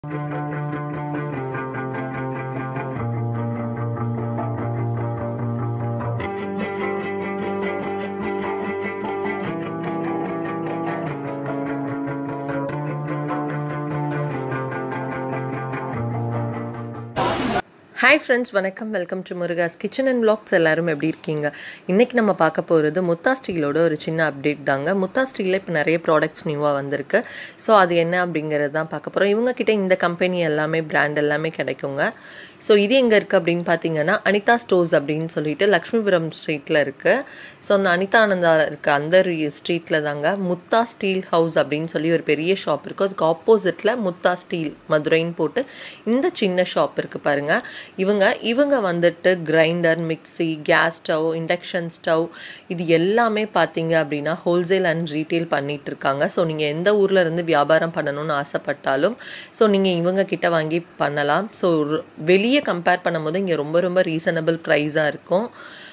hi friends வணக்கம் welcome to Muruga's kitchen and vlogs எல்லாரும் எப்படி இருக்கீங்க இன்றைக்கி நம்ம பார்க்க போகிறது முத்தா ஸ்டீலோட ஒரு சின்ன அப்டேட் தாங்க முத்தா ஸ்டீலில் இப்போ நிறைய ப்ராடக்ட்ஸ் நியூவாக வந்திருக்கு ஸோ அது என்ன அப்படிங்கிறது தான் பார்க்க போகிறோம் இவங்கக்கிட்ட இந்த கம்பெனி எல்லாமே பிராண்ட் எல்லாமே கிடைக்குங்க ஸோ இது எங்கே இருக்குது அப்படின்னு பார்த்தீங்கன்னா அனிதா ஸ்டோர்ஸ் அப்படின்னு சொல்லிட்டு லக்ஷ்மிபுரம் ஸ்ட்ரீட்டில் இருக்குது ஸோ அந்த அனிதா ஆனந்தா இருக்க அந்த ஸ்ட்ரீட்டில் தாங்க முத்தா ஸ்டீல் ஹவுஸ் அப்படின்னு சொல்லி ஒரு பெரிய ஷாப் இருக்குது அதுக்கு ஆப்போசிட்டில் முத்தா ஸ்டீல் மதுரைன்னு போட்டு இந்த சின்ன ஷாப் இருக்குது பாருங்கள் இவங்க இவங்க வந்துட்டு grinder mixie gas stove induction stove இது எல்லாமே பார்த்தீங்க அப்படின்னா ஹோல்சேல் அண்ட் ரீட்டெயில் பண்ணிட்டு இருக்காங்க ஸோ நீங்கள் எந்த ஊரில் இருந்து வியாபாரம் பண்ணணும்னு ஆசைப்பட்டாலும் ஸோ நீங்கள் இவங்க கிட்ட வாங்கி பண்ணலாம் ஸோ வெளியே கம்பேர் பண்ணும்போது இங்கே ரொம்ப ரொம்ப ரீசனபிள் ப்ரைஸாக இருக்கும்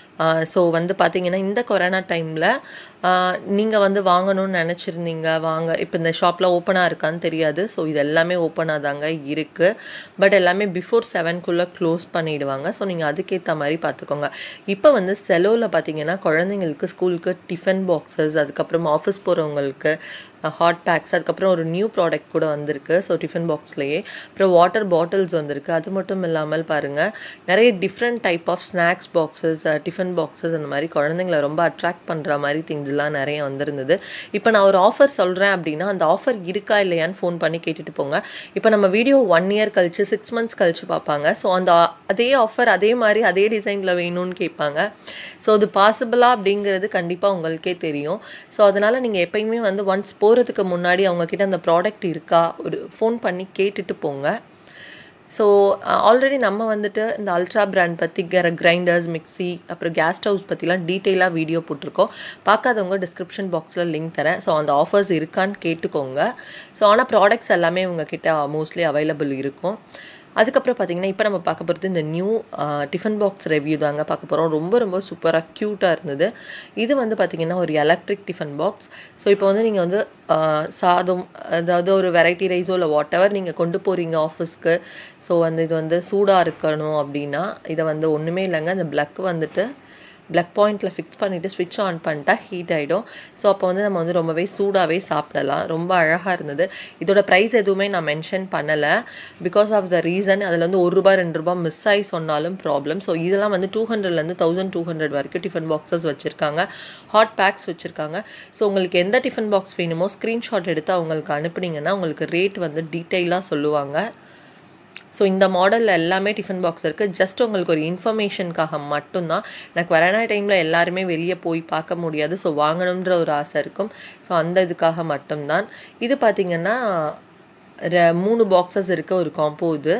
ஸோ வந்து பார்த்தீங்கன்னா இந்த கொரோனா டைமில் நீங்கள் வந்து வாங்கணும்னு நினச்சிருந்தீங்க வாங்க இப்போ இந்த ஷாப்பில் ஓப்பனாக இருக்கான்னு தெரியாது ஸோ இது எல்லாமே ஓப்பனாக தாங்க இருக்குது பட் எல்லாமே பிஃபோர் செவன்குள்ளே க்ளோஸ் பண்ணிவிடுவாங்க ஸோ நீங்கள் அதுக்கேற்ற மாதிரி பார்த்துக்கோங்க இப்போ வந்து செலவில் பார்த்தீங்கன்னா குழந்தைங்களுக்கு ஸ்கூலுக்கு டிஃபன் பாக்ஸஸ் அதுக்கப்புறம் ஆஃபீஸ் போகிறவங்களுக்கு ஹாட் பேக்ஸ் அதுக்கப்புறம் ஒரு நியூ ப்ராடக்ட் கூட வந்திருக்கு ஸோ டிஃபன் பாக்ஸ்லேயே அப்புறம் வாட்டர் பாட்டில்ஸ் வந்திருக்கு அது மட்டும் இல்லாமல் பாருங்கள் நிறைய different type of snacks boxes tiffin boxes அந்த மாதிரி குழந்தைங்களை ரொம்ப அட்ராக்ட் பண்ணுற மாதிரி திங்ஸ்லாம் நிறைய வந்திருந்தது இப்போ நான் ஒரு ஆஃபர் சொல்கிறேன் அப்படின்னா அந்த ஆஃபர் இருக்கா இல்லையான்னு ஃபோன் பண்ணி கேட்டுட்டு போங்க இப்போ நம்ம வீடியோ ஒன் இயர் கழிச்சு சிக்ஸ் மந்த்ஸ் கழிச்சு பார்ப்பாங்க ஸோ அந்த அதே ஆஃபர் அதே மாதிரி அதே டிசைனில் வேணும்னு கேட்பாங்க ஸோ அது பாசிபிளா அப்படிங்கிறது கண்டிப்பாக உங்களுக்கே தெரியும் ஸோ அதனால் நீங்கள் எப்பயுமே வந்து ஒன்ஸ் போகிறதுக்கு முன்னாடி அவங்கக்கிட்ட அந்த ப்ராடக்ட் இருக்கா ஒரு ஃபோன் பண்ணி கேட்டுட்டு போங்க ஸோ ஆல்ரெடி நம்ம வந்துட்டு இந்த அல்ட்ரா பிராண்ட் பற்றி கிரைண்டர்ஸ் மிக்ஸி அப்புறம் கேஸ் ஸ்டவ்ஸ் பற்றிலாம் டீட்டெயிலாக வீடியோ போட்டிருக்கோம் பார்க்காதவங்க டிஸ்கிரிப்ஷன் பாக்ஸில் லிங்க் தரேன் ஸோ அந்த ஆஃபர்ஸ் இருக்கான்னு கேட்டுக்கோங்க ஸோ ஆனால் ப்ராடக்ட்ஸ் எல்லாமே உங்ககிட்ட மோஸ்ட்லி அவைலபிள் இருக்கும் அதுக்கப்புறம் பார்த்தீங்கன்னா இப்போ நம்ம பார்க்க போகிறது இந்த நியூ டிஃபன் பாக்ஸ் ரெவ்யூ தாங்க பார்க்க போகிறோம் ரொம்ப ரொம்ப சூப்பராக க்யூட்டாக இருந்தது இது வந்து பார்த்திங்கன்னா ஒரு எலக்ட்ரிக் டிஃபன் பாக்ஸ் ஸோ இப்போ வந்து நீங்கள் வந்து சாதம் அதாவது ஒரு வெரைட்டி ரைஸோ இல்லை வாட் எவர் நீங்கள் கொண்டு போகிறீங்க ஆஃபீஸ்க்கு ஸோ வந்து இது வந்து சூடாக இருக்கணும் அப்படின்னா இதை வந்து ஒன்றுமே இல்லைங்க அந்த ப்ளக் வந்துட்டு ப்ளக் பாயிண்ட்டில் ஃபிக்ஸ் பண்ணிவிட்டு ஸ்விட்ச் ஆன் பண்ணிட்டா ஹீட் ஆகிடும் ஸோ அப்போ வந்து நம்ம வந்து ரொம்பவே சூடாகவே சாப்பிடலாம் ரொம்ப அழகாக இருந்தது இதோட ப்ரைஸ் எதுவுமே நான் மென்ஷன் பண்ணலை பிகாஸ் ஆஃப் த ரீசன் அதில் வந்து ஒரு ரூபா ரெண்டு ரூபா மிஸ் ஆகி சொன்னாலும் ப்ராப்ளம் ஸோ இதெல்லாம் வந்து டூ ஹண்ட்ரட்லேருந்து தௌசண்ட் டூ ஹண்ட்ரட் வரைக்கும் டிஃபன் பாக்ஸஸ் வச்சுருக்காங்க ஹாட் பேக்ஸ் வச்சுருக்காங்க ஸோ உங்களுக்கு எந்த டிஃபன் பாக்ஸ் வேணுமோ ஸ்க்ரீன்ஷாட் எடுத்து அவங்களுக்கு அனுப்புனீங்கன்னா உங்களுக்கு ரேட் வந்து டீட்டெயிலாக சொல்லுவாங்க ஸோ இந்த மாடலில் எல்லாமே டிஃபன் பாக்ஸ் இருக்குது ஜஸ்ட் உங்களுக்கு ஒரு இன்ஃபர்மேஷனுக்காக மட்டும்தான் எனக்கு கொரோனா டைமில் எல்லாருமே வெளியே போய் பார்க்க முடியாது ஸோ வாங்கணுன்ற ஒரு ஆசை இருக்கும் ஸோ அந்த இதுக்காக மட்டும்தான் இது பார்த்திங்கன்னா மூணு பாக்ஸஸ் இருக்க ஒரு காம்போ இது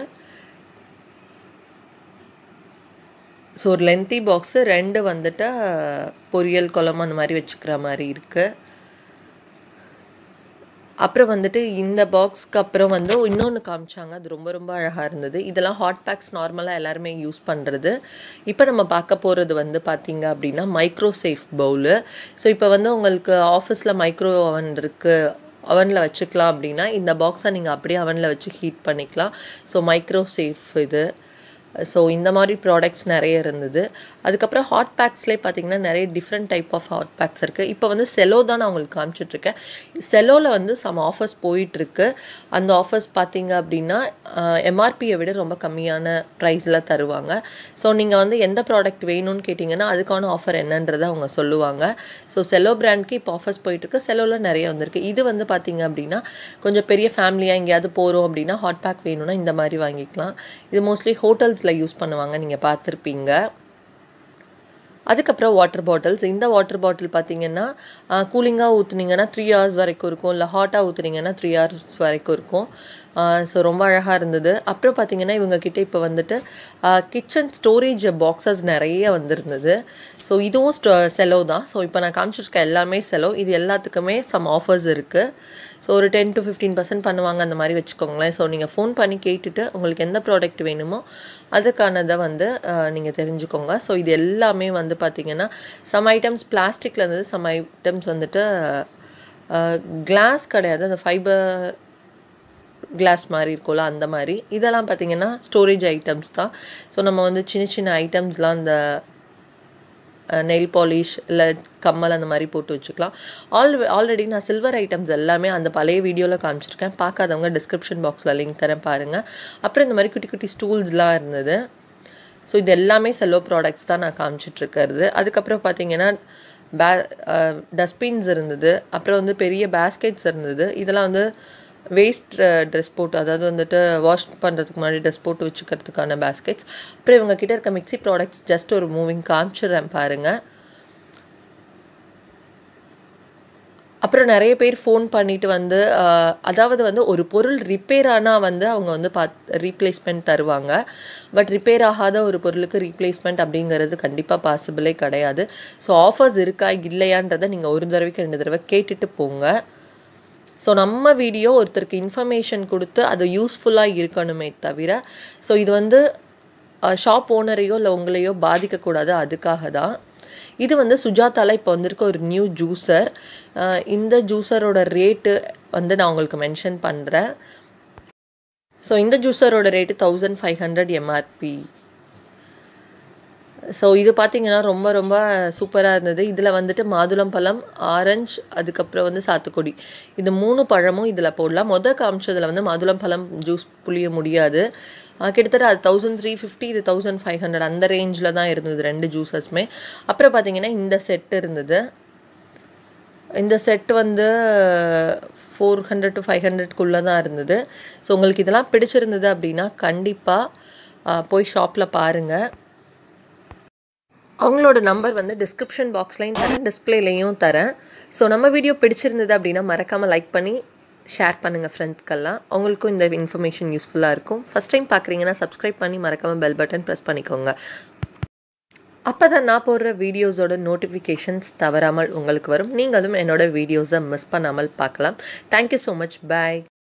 ஸோ ஒரு லென்த்தி பாக்ஸு ரெண்டு வந்துட்டு பொரியல் குழம்பு அந்த மாதிரி வச்சுக்கிற மாதிரி இருக்குது அப்புறம் வந்துட்டு இந்த பாக்ஸ்க்கு அப்புறம் வந்து இன்னொன்று காமிச்சாங்க அது ரொம்ப ரொம்ப அழகாக இருந்தது இதெல்லாம் ஹாட் பேக்ஸ் நார்மலாக எல்லாருமே யூஸ் பண்ணுறது இப்போ நம்ம பார்க்க போகிறது வந்து பார்த்திங்க அப்படின்னா மைக்ரோ சேஃப் பவுலு ஸோ இப்போ வந்து உங்களுக்கு ஆஃபீஸில் மைக்ரோ அவன் இருக்குது அவனில் வச்சுக்கலாம் அப்படின்னா இந்த பாக்ஸை நீங்கள் அப்படியே அவனில் வச்சு ஹீட் பண்ணிக்கலாம் ஸோ மைக்ரோ சேஃப் இது ஸோ இந்த மாதிரி ப்ராடக்ட்ஸ் நிறைய இருந்தது அதுக்கப்புறம் ஹாட் பேக்ஸ்லேயே பார்த்தீங்கன்னா நிறைய different type of hot packs இருக்குது இப்போ வந்து செலோ தான் நான் உங்களுக்கு காமிச்சிட்ருக்கேன் செலோவில் வந்து சம் ஆஃபர்ஸ் போயிட்டுருக்கு அந்த ஆஃபர்ஸ் பார்த்தீங்க அப்படின்னா எம்ஆர்பியை விட ரொம்ப கம்மியான ப்ரைஸில் தருவாங்க ஸோ நீங்கள் வந்து எந்த ப்ராடக்ட் வேணும்னு கேட்டிங்கன்னா அதுக்கான ஆஃபர் என்னன்றதை அவங்க சொல்லுவாங்க ஸோ செலோ பிராண்ட்க்கு இப்போ ஆஃபர்ஸ் போயிட்டுருக்கு செலோவில் நிறைய வந்திருக்கு இது வந்து பார்த்தீங்க அப்படின்னா கொஞ்சம் பெரிய ஃபேமிலியாக எங்கேயாவது போகிறோம் அப்படின்னா ஹாட் பேக் வேணும்னா இந்த மாதிரி வாங்கிக்கலாம் இது மோஸ்ட்லி ஹோட்டல்ஸில் யூஸ் பண்ணுவாங்க நீங்கள் பார்த்துருப்பீங்க அதுக்கப்புறம் வாட்டர் பாட்டில்ஸ் இந்த வாட்டர் பாட்டில் பார்த்தீங்கன்னா கூலிங்காக ஊற்றுனீங்கன்னா த்ரீ ஹவர்ஸ் வரைக்கும் இருக்கும் இல்லை ஹாட்டாக ஊற்றுனீங்கன்னா த்ரீ ஹவர்ஸ் வரைக்கும் இருக்கும் ஸோ ரொம்ப அழகாக இருந்தது அப்புறம் பார்த்தீங்கன்னா இவங்கக்கிட்ட இப்போ வந்துட்டு கிச்சன் ஸ்டோரேஜ் பாக்ஸஸ் நிறைய வந்திருந்தது ஸோ இதுவும் ஸ்டோ செலோ தான் ஸோ இப்போ நான் காமிச்சிருக்க எல்லாமே செலோ இது எல்லாத்துக்குமே சம் ஆஃபர்ஸ் இருக்குது ஸோ ஒரு டென் டு ஃபிஃப்டீன் பர்சன்ட் பண்ணுவாங்க அந்த மாதிரி வச்சுக்கோங்களேன் ஸோ நீங்கள் ஃபோன் பண்ணி கேட்டுட்டு உங்களுக்கு எந்த ப்ராடக்ட் வேணுமோ அதுக்கானதை வந்து நீங்கள் தெரிஞ்சுக்கோங்க ஸோ இது எல்லாமே வந்து பார்த்திங்கன்னா சம் ஐட்டம்ஸ் பிளாஸ்டிக்கில் இருந்தது சம் ஐட்டம்ஸ் வந்துட்டு கிளாஸ் கிடையாது அந்த ஃபைபர் கிளாஸ் மாதிரி இருக்கும்ல அந்த மாதிரி இதெல்லாம் பார்த்தீங்கன்னா ஸ்டோரேஜ் ஐட்டம்ஸ் தான் ஸோ நம்ம வந்து சின்ன சின்ன ஐட்டம்ஸ்லாம் அந்த நெயில் பாலிஷ் இல்லை கம்மல் அந்த மாதிரி போட்டு வச்சுக்கலாம் ஆல் ஆல்ரெடி நான் சில்வர் ஐட்டம்ஸ் எல்லாமே அந்த பழைய வீடியோவில் காமிச்சிருக்கேன் பார்க்காதவங்க டிஸ்கிரிப்ஷன் பாக்ஸில் லிங்க் தரேன் பாருங்கள் அப்புறம் இந்த மாதிரி குட்டி குட்டி ஸ்டூல்ஸ்லாம் இருந்தது ஸோ இது எல்லாமே செல்லோ ப்ராடக்ட்ஸ் தான் நான் காமிச்சிட்ருக்கிறது அதுக்கப்புறம் பார்த்தீங்கன்னா பே டஸ்ட்பின்ஸ் இருந்தது அப்புறம் வந்து பெரிய பேஸ்கெட்ஸ் இருந்தது இதெல்லாம் வந்து வேஸ்ட் ட்ரெஸ் போட்டு அதாவது வந்துட்டு வாஷ் பண்ணுறதுக்கு முன்னாடி ட்ரெஸ் போட்டு வச்சுக்கிறதுக்கான பேஸ்கெட்ஸ் அப்புறம் இவங்க கிட்ட இருக்க மிக்சி ப்ராடக்ட்ஸ் ஜஸ்ட் ஒரு மூவிங் காமிச்சிடுறேன் பாருங்கள் அப்புறம் நிறைய பேர் ஃபோன் பண்ணிட்டு வந்து அதாவது வந்து ஒரு பொருள் ரிப்பேர் ஆனால் வந்து அவங்க வந்து பாத் ரீப்ளேஸ்மெண்ட் தருவாங்க பட் ரிப்பேர் ஆகாத ஒரு பொருளுக்கு ரீப்ளேஸ்மெண்ட் அப்படிங்கிறது கண்டிப்பாக பாசிபிளே கிடையாது ஸோ ஆஃபர்ஸ் இருக்கா இல்லையான்றதை நீங்கள் ஒரு தடவைக்கு ரெண்டு தடவை கேட்டுட்டு போங்க ஸோ நம்ம வீடியோ ஒருத்தருக்கு இன்ஃபர்மேஷன் கொடுத்து அது யூஸ்ஃபுல்லாக இருக்கணுமே தவிர ஸோ இது வந்து ஷாப் ஓனரையோ இல்லை உங்களையோ பாதிக்கக்கூடாது அதுக்காக தான் இது வந்து சுஜாதால இப்போ வந்திருக்க ஒரு நியூ ஜூஸர் இந்த ஜூஸரோட ரேட்டு வந்து நான் உங்களுக்கு மென்ஷன் பண்ணுறேன் ஸோ இந்த ஜூஸரோட rate thousand five hundred MRP so இது பார்த்தீங்கன்னா ரொம்ப ரொம்ப சூப்பராக இருந்தது இதில் வந்துட்டு மாதுளம்பழம் ஆரஞ்சு அதுக்கப்புறம் வந்து சாத்துக்குடி இது மூணு பழமும் இதில் போடலாம் மொதல் காமிச்சதில் வந்து மாதுளம்பழம் ஜூஸ் புளிய முடியாது கிட்டத்தட்ட அது தௌசண்ட் த்ரீ ஃபிஃப்டி இது தௌசண்ட் ஃபைவ் ஹண்ட்ரட் அந்த ரேஞ்சில் தான் இருந்தது ரெண்டு ஜூஸஸ்மே அப்புறம் பார்த்தீங்கன்னா இந்த செட் இருந்தது இந்த செட் வந்து ஃபோர் ஹண்ட்ரட் டு ஃபைவ் ஹண்ட்ரட்குள்ளே தான் இருந்தது ஸோ உங்களுக்கு இதெல்லாம் பிடிச்சிருந்தது அப்படின்னா கண்டிப்பாக போய் ஷாப்பில் பாருங்கள் அவங்களோட நம்பர் வந்து டிஸ்கிரிப்ஷன் பாக்ஸ்லையும் தரேன் டிஸ்பிளேலையும் தரேன் ஸோ நம்ம வீடியோ பிடிச்சிருந்தது அப்படின்னா மறக்காமல் லைக் பண்ணி ஷேர் பண்ணுங்கள் ஃப்ரெண்ட்ஸ்க்கெல்லாம் அவங்களுக்கும் இந்த இன்ஃபர்மேஷன் யூஸ்ஃபுல்லாக இருக்கும் ஃபஸ்ட் டைம் பார்க்குறீங்கன்னா சப்ஸ்கிரைப் பண்ணி மறக்காமல் பெல் பட்டன் ப்ரெஸ் பண்ணிக்கோங்க அப்போ தான் நான் போடுற வீடியோஸோட நோட்டிஃபிகேஷன்ஸ் தவறாமல் உங்களுக்கு வரும் நீங்களும் என்னோட வீடியோஸை மிஸ் பண்ணாமல் பார்க்கலாம் தேங்க்யூ ஸோ மச் பாய்